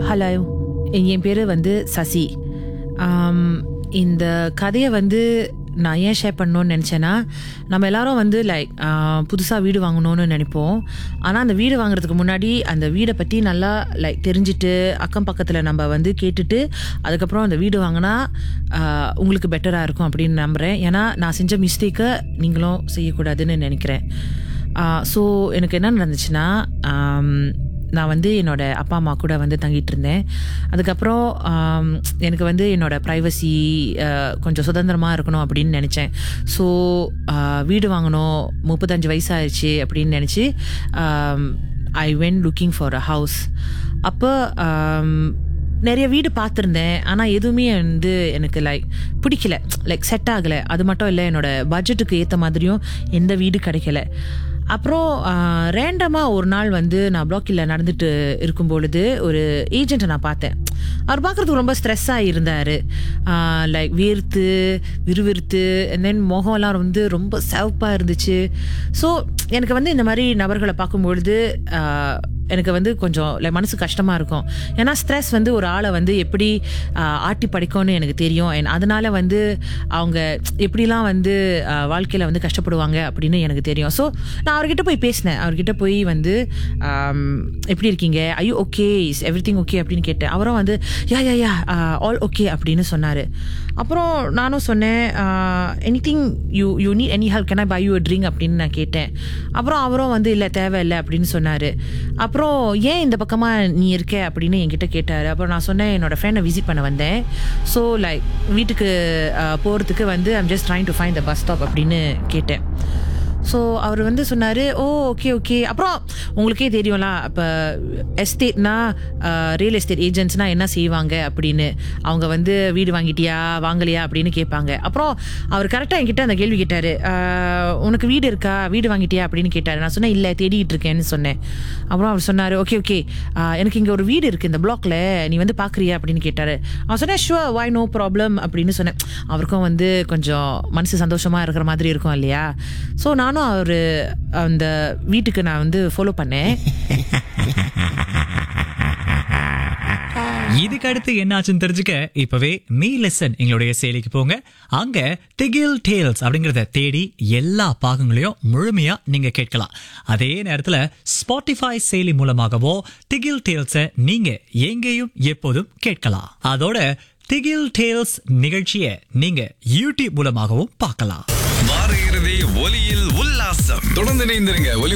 hello என் பேர் வந்து சசி ஆம், இந்த கதையை வந்து நான் ஏன் ஷேர் பண்ணணும்னு நினச்சேன்னா நம்ம எல்லாரும் வந்து லைக் புதுசாக வீடு வாங்கணும்னு நினைப்போம் ஆனால் அந்த வீடு வாங்குறதுக்கு முன்னாடி அந்த வீடை பற்றி நல்லா லைக் தெரிஞ்சுட்டு அக்கம் பக்கத்தில் நம்ம வந்து கேட்டுட்டு அதுக்கப்புறம் அந்த வீடு வாங்கினா ஆஹ், உங்களுக்கு பெட்டராக இருக்கும் அப்படின்னு நம்புகிறேன் ஏன்னா நான் செஞ்ச மிஸ்டேக்கை நீங்களும் செய்யக்கூடாதுன்னு நினைக்கிறேன் ஸோ எனக்கு என்ன நடந்துச்சுன்னா ஆம், நான் வந்து என்னோட அப்பா அம்மா கூட வந்து தங்கிட்டு இருந்தேன் அதுக்கப்புறம் ஆம், எனக்கு வந்து என்னோட ப்ரைவசி கொஞ்சம் சுதந்திரமாக இருக்கணும் அப்படின்னு நினச்சேன் ஸோ வீடு வாங்கணும் முப்பத்தஞ்சு வயசாயிருச்சு அப்படின்னு நினச்சி I went looking for a house அப்போ ஆம், நிறைய வீடு பார்த்துருந்தேன் ஆனால் எதுவுமே வந்து எனக்கு லைக் பிடிக்கல லைக் செட் ஆகலை அது மட்டும் இல்லை என்னோட பட்ஜெட்டுக்கு ஏற்ற மாதிரியும் எந்த வீடு கிடைக்கல அப்புறம் ரேண்டமாக ஒரு நாள் வந்து நான் பிளாக்கில் நடந்துட்டு இருக்கும் பொழுது ஒரு ஏஜென்ட்டை நான் பார்த்தேன் அவர் பார்க்குறதுக்கு ரொம்ப ஸ்ட்ரெஸ்ஸாக இருந்தார் லைக் வேர்த்து விறுவிறுத்து and then முகம்லாம் வந்து ரொம்ப சிவப்பாக இருந்துச்சு ஸோ எனக்கு வந்து இந்த மாதிரி நபர்களை பார்க்கும்பொழுது ஆஹ், எனக்கு வந்து கொஞ்சம் like மனசு கஷ்டமாக இருக்கும் ஏன்னா ஸ்ட்ரெஸ் வந்து ஒரு ஆளை வந்து எப்படி ஆஹ், ஆட்டி படைக்கும்னு எனக்கு தெரியும் and அதனால வந்து அவங்க எப்படிலாம் வந்து வாழ்க்கையில் வந்து கஷ்டப்படுவாங்க அப்படின்னு எனக்கு தெரியும் ஸோ நான் அவர்கிட்ட போய் பேசினேன் அவர்கிட்ட போய் வந்து ஆம், எப்படி இருக்கீங்க ஐயோ okay is everything okay அப்படின்னு கேட்டேன் அவரும் வந்து யா யா யா ஆல் ஓகே அப்படின்னு சொன்னார் அப்புறம் நானும் சொன்னேன் anything you you need any help can I buy you drink அப்படின்னு நான் கேட்டேன் அப்புறம் அவரும் வந்து இல்லை தேவையில்லை அப்படின்னு சொன்னார் அப்புறம் ஏன் இந்த பக்கமாக நீ இருக்க அப்படின்னு என்கிட்ட கேட்டார் அப்புறம் நான் சொன்னேன் என்னோட ஃப்ரெண்டை விசிட் பண்ண வந்தேன் ஸோ லைக் வீட்டுக்கு போகிறதுக்கு வந்து I'm just trying to find the bus stop அப்படின்னு கேட்டேன் ஸோ அவர் வந்து சொன்னார் ஓ ஓகே ஓகே அப்புறம் உங்களுக்கே தெரியும்ல இப்போ எஸ்டேட்னா ரியல் எஸ்டேட் ஏஜென்ட்ஸ்னா என்ன செய்வாங்க அப்படின்னு அவங்க வந்து வீடு வாங்கிட்டியா வாங்கலையா அப்படின்னு கேட்பாங்க அப்புறம் அவர் கரெக்டாக என்கிட்ட அந்த கேள்வி கேட்டார் உனக்கு வீடு இருக்கா வீடு வாங்கிட்டியா அப்படின்னு கேட்டார் நான் சொன்னேன் இல்லை தேடிக்கிட்டு இருக்கேன்னு சொன்னேன் அப்புறம் அவர் சொன்னார் ஓகே ஓகே எனக்கு இங்கே ஒரு வீடு இருக்குது இந்த பிளாக்ல நீ வந்து பார்க்குறியா அப்படின்னு கேட்டார் அவன் சொன்னேன் ஷுவர் வாய் நோ ப்ராப்ளம் அப்படின்னு சொன்னேன் அவருக்கும் வந்து கொஞ்சம் மனசு சந்தோஷமாக இருக்கிற மாதிரி இருக்கும் இல்லையா ஸோ நானும் அவர் அந்த வீட்டுக்கு நான் வந்து ஃபாலோ பண்ணேன் இதுக்கு அடுத்து என்னாச்சுன்னு தெரிஞ்சுக்க இப்பவே மீ லெசன் எங்களுடைய செயலிக்கு போங்க அங்க திகில் டேல்ஸ் அப்படிங்கறத தேடி எல்லா பாகங்களையும் முழுமையா நீங்க கேட்கலாம் அதே நேரத்துல ஸ்பாட்டிஃபை செயலி மூலமாகவோ திகில் டேல்ஸ நீங்க எங்கேயும் எப்போதும் கேட்கலாம் அதோட திகில் டேல்ஸ் நிகழ்ச்சியை நீங்க யூடியூப் மூலமாகவும் பார்க்கலாம் வார இறுதி ஒலியில் உல்லாசம் தொடர்ந்து இணைந்திருங்க ஒலி